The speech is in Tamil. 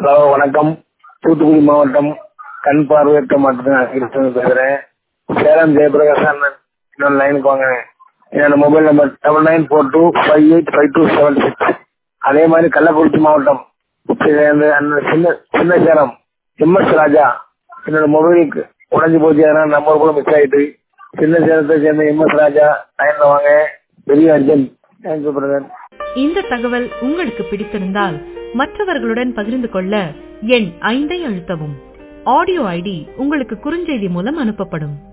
ஹலோ வணக்கம் தூத்துக்குடி மாவட்டம் கண் பார்வையற்ற மாவட்டத்தில் பேசுறேன் சேலம் ஜெயபிரகாஷ் அண்ணன் இன்னொரு லைனுக்கு வாங்க என்னோட mobile number double nine four two five eight five two seven six அதே மாதிரி கள்ளக்குறிச்சி மாவட்டம் இந்த அண்ணன் சின்ன சின்ன சேலம் எம்எஸ் ராஜா என்னோட மொபைலுக்கு உடஞ்சி போச்சு அதனால நம்பர் கூட மிஸ் ஆயிட்டு சின்ன சேலத்தை சேர்ந்த எம்எஸ் ராஜா லைன்ல வாங்க பெரிய அர்ஜென்ட் தேங்க்யூ பிரதர் இந்த தகவல் உங்களுக்கு பிடித்திருந்தால் மற்றவர்களுடன் பகிர்ந்து கொள்ள எண் ஐந்தை அழுத்தவும் ஆடியோ ஐடி உங்களுக்கு குறுஞ்செய்தி மூலம் அனுப்பப்படும்